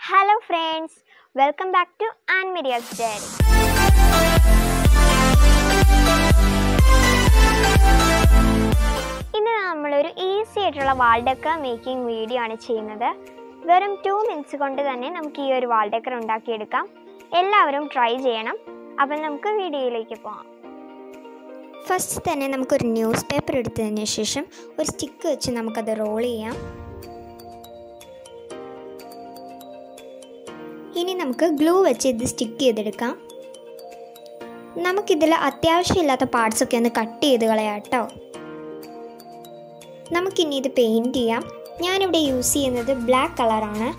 hello friends welcome back to and media's diary ഇന്ന് നമ്മളൊരു easy ആയിട്ടുള്ള വാൾഡക്കർ മേക്കിംഗ് വീഡിയോ ആണ് ചെയ്യുന്നത് വെറും ടു മിനിറ്റ്സ് കൊണ്ട് തന്നെ നമുക്ക് ഈ ഒരു വാൾഡക്കർ ഉണ്ടാക്കിയെടുക്കാം എല്ലാവരും ട്രൈ ചെയ്യണം അപ്പം നമുക്ക് വീഡിയോയിലേക്ക് പോകാം ഫസ്റ്റ് തന്നെ നമുക്കൊരു ന്യൂസ് പേപ്പർ എടുത്തതിന് ശേഷം ഒരു സ്റ്റിക്ക് വെച്ച് നമുക്കത് റോൾ ചെയ്യാം ഇനി നമുക്ക് ഗ്ലൂ വെച്ച് ഇത് സ്റ്റിക്ക് ചെയ്തെടുക്കാം നമുക്കിതിൽ അത്യാവശ്യമില്ലാത്ത പാർട്സൊക്കെ ഒന്ന് കട്ട് ചെയ്ത് കളയാം കേട്ടോ നമുക്കിനി ഇത് പെയിൻറ് ചെയ്യാം ഞാനിവിടെ യൂസ് ചെയ്യുന്നത് ബ്ലാക്ക് കളറാണ്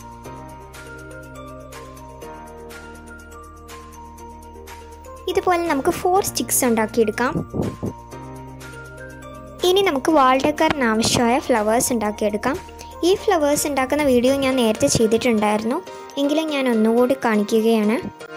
ഇതുപോലെ നമുക്ക് ഫോർ സ്റ്റിക്സ് ഉണ്ടാക്കിയെടുക്കാം ഇനി നമുക്ക് വാൾ ഡെക്കറിന് ആവശ്യമായ ഫ്ലവേഴ്സ് ഉണ്ടാക്കിയെടുക്കാം ഈ ഫ്ലവേഴ്സ് ഉണ്ടാക്കുന്ന വീഡിയോ ഞാൻ നേരത്തെ ചെയ്തിട്ടുണ്ടായിരുന്നു എങ്കിലും ഞാൻ ഒന്നുകൂടി കാണിക്കുകയാണ്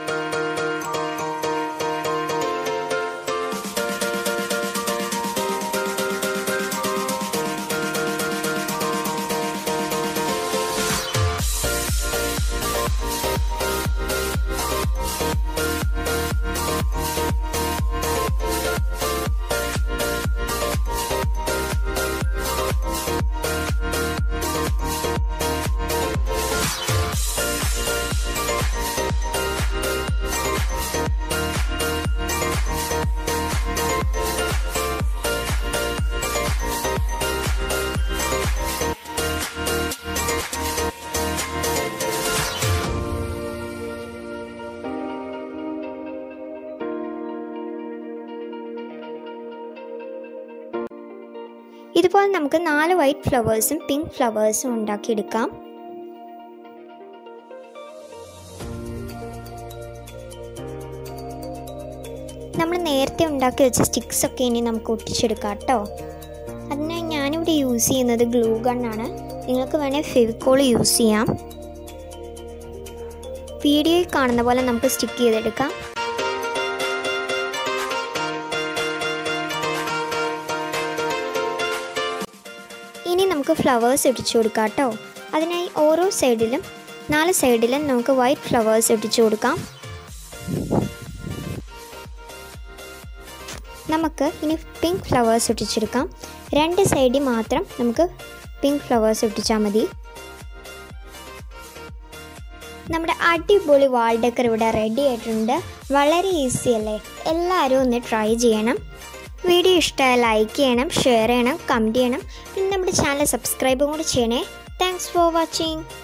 ഇതുപോലെ നമുക്ക് നാല് വൈറ്റ് ഫ്ലവേഴ്സും പിങ്ക് ഫ്ലവേഴ്സും ഉണ്ടാക്കിയെടുക്കാം നമ്മൾ നേരത്തെ ഉണ്ടാക്കി വെച്ച സ്റ്റിക്സ് ഒക്കെ ഇനി നമുക്ക് ഒട്ടിച്ചെടുക്കാം കേട്ടോ അതിനായി ഞാനിവിടെ യൂസ് ചെയ്യുന്നത് ഗ്ലൂ ഗണ്ണാണ് നിങ്ങൾക്ക് വേണേൽ ഫെവിക്കോൾ യൂസ് ചെയ്യാം വീഡിയോയിൽ കാണുന്ന പോലെ നമുക്ക് സ്റ്റിക്ക് ചെയ്തെടുക്കാം ഇനി നമുക്ക് ഫ്ലവേഴ്സ് ഒട്ടിച്ചു കൊടുക്കാം കേട്ടോ അതിനായി ഓരോ സൈഡിലും നാല് സൈഡിലും നമുക്ക് വൈറ്റ് ഫ്ലവേഴ്സ് ഒട്ടിച്ചു കൊടുക്കാം നമുക്ക് ഇനി പിങ്ക് ഫ്ലവേഴ്സ് ഒട്ടിച്ചെടുക്കാം രണ്ട് സൈഡിൽ മാത്രം നമുക്ക് പിങ്ക് ഫ്ലവേഴ്സ് ഒട്ടിച്ചാൽ മതി നമ്മുടെ അടിപൊളി വാൾ ഡെക്കർ ഇവിടെ റെഡി ആയിട്ടുണ്ട് വളരെ ഈസി അല്ലേ എല്ലാവരും ഒന്ന് ട്രൈ ചെയ്യണം വീഡിയോ ഇഷ്ടമായ ലൈക്ക് ചെയ്യണം ഷെയർ ചെയ്യണം കമൻറ്റ് ചെയ്യണം പിന്നെ നമ്മുടെ ചാനൽ സബ്സ്ക്രൈബും കൂടി ചെയ്യണേ താങ്ക്സ് ഫോർ വാച്ചിങ്